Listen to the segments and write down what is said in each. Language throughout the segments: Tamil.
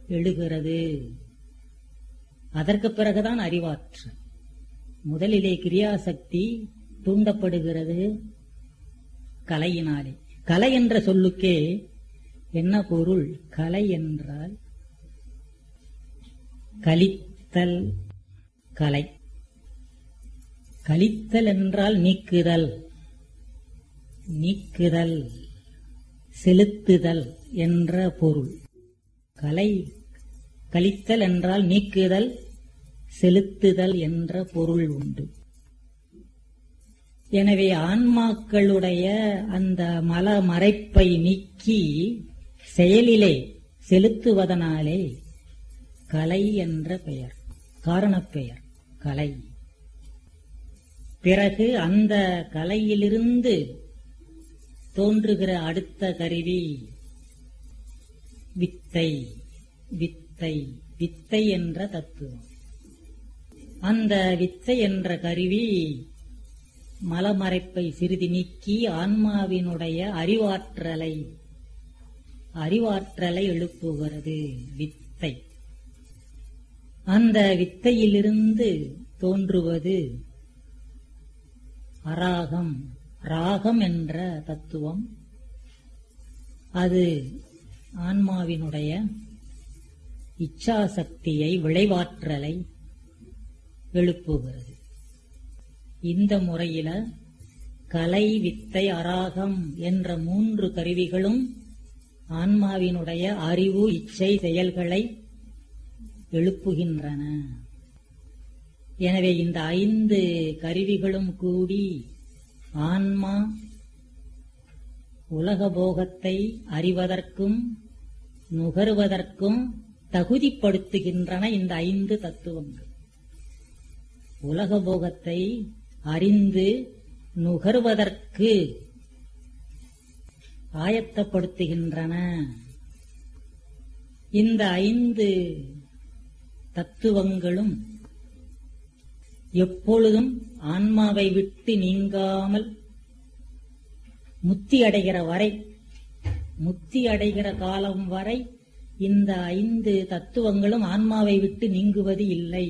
எழுகிறது அதற்கு பிறகுதான் அறிவாற்றல் முதலிலே கிரியாசக்தி தூண்டப்படுகிறது கலையினாலே கலை என்ற சொல்லுக்கே என்ன பொருள் கலை என்றால் கலித்தல் கலை கலித்தல் என்றால் நீக்குதல் நீக்குதல் செலுத்துதல் என்ற பொருள் கலை கலித்தல் என்றால் நீக்குதல் செலுத்துதல் என்ற பொருள் உண்டு எனவே ஆன்மாக்களுடைய அந்த மல மறைப்பை நீக்கி செயலிலே செலுத்துவதனாலே கலை என்ற பெயர் காரணப் பெயர் கலை பிறகு அந்த கலையிலிருந்து தோன்றுகிற அடுத்த கருவி வித்தை வித்தை வித்தை என்ற தத்துவம் அந்த வித்தை என்ற கருவி மலமறைப்பை சிறிது நீக்கி ஆன்மாவினுடைய அறிவாற்றலை அறிவாற்றலை எழுப்புகிறது வித்தை அந்த வித்தையிலிருந்து தோன்றுவது அராகம் ராகம் என்ற தத்துவம் அது ஆன்மாவினுடைய இச்சாசக்தியை விளைவாற்றலை எழுப்புகிறது இந்த முறையில கலை வித்தை அராகம் என்ற மூன்று கருவிகளும் ஆன்மாவினுடைய அறிவு இச்சை செயல்களை எழுப்புகின்றன எனவே இந்த ஐந்து கருவிகளும் கூடி ஆன்மா உலக போகத்தை அறிவதற்கும் நுகருவதற்கும் தகுதிப்படுத்துகின்றன இந்த ஐந்து தத்துவங்கள் உலக போகத்தை அறிந்து நுகர்வதற்கு ஆயத்தப்படுத்துகின்றன இந்த ஐந்து தத்துவங்களும் எப்பொழுதும் ஆன்மாவை விட்டு நீங்காமல் முத்தி அடைகிற வரை முத்தி அடைகிற காலம் வரை இந்த ஐந்து தத்துவங்களும் ஆன்மாவை விட்டு நீங்குவது இல்லை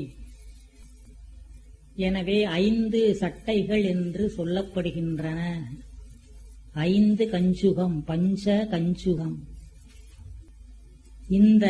எனவே ஐந்து சட்டைகள் என்று சொல்லப்படுகின்றன ஐந்து கஞ்சுகம் பஞ்ச கஞ்சுகம் இந்த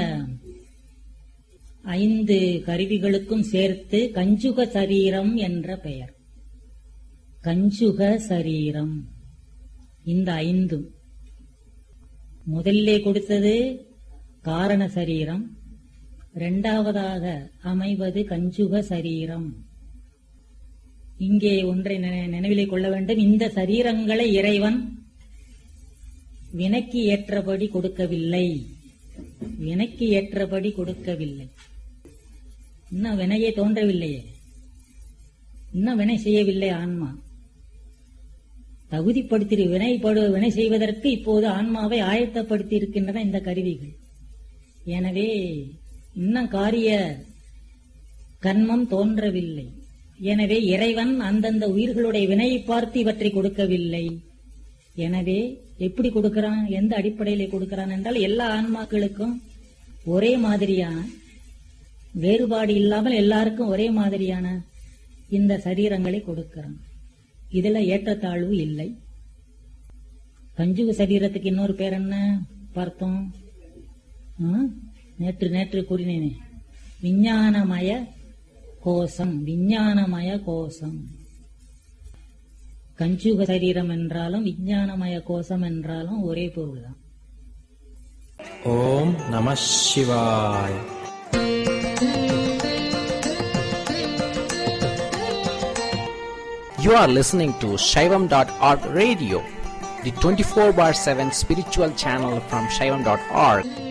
ஐந்து கருவிகளுக்கும் சேர்த்து கஞ்சுக சரீரம் என்ற பெயர் கஞ்சுக சரீரம் இந்த ஐந்தும் முதலிலே கொடுத்தது காரண சரீரம் இரண்டாவதாக அமைவது கஞ்சுக சரீரம் இங்கே ஒன்றை நினை- நினைவிலே கொள்ள வேண்டும் இந்த சரீரங்களை இறைவன் வினைக்கு ஏற்றபடி கொடுக்கவில்லை வினைக்கு ஏற்றபடி கொடுக்கவில்லை இன்னும் வினையே தோன்றவில்லையே இன்னும் வினை செய்யவில்லை ஆன்மா தகுதிப்படுத்தி வினைப்படு வினை செய்வதற்கு இப்போது ஆன்மாவை ஆயத்தப்படுத்தி இருக்கின்றன இந்த கருவிகள் எனவே இன்னும் காரிய கர்மம் தோன்றவில்லை எனவே இறைவன் அந்தந்த உயிர்களுடைய வினையை பார்த்து இவற்றை கொடுக்கவில்லை எனவே எப்படி கொடுக்கிறான் எந்த அடிப்படையிலே கொடுக்கிறான் என்றால் எல்லா ஆன்மாக்களுக்கும் ஒரே மாதிரியான வேறுபாடு இல்லாமல் எல்லாருக்கும் ஒரே மாதிரியான இந்த சரீரங்களை கொடுக்கிறான் இதுல ஏற்றத்தாழ்வு இல்லை கஞ்சுக சரீரத்துக்கு இன்னொரு பேர் என்ன பார்த்தோம் ஆ? நேற்று நேற்று கூறினேனே விஞ்ஞானமய கோஷம் விஞ்ஞானமய கோஷம் கஞ்சுக சரீரம் என்றாலும் விஞ்ஞானமய கோஷம் என்றாலும் ஒரே பொருள்தான் ஓம் நம சிவாய் You are listening to Shaivam.org radio, the 24 bar 7 spiritual channel from Shaivam.org.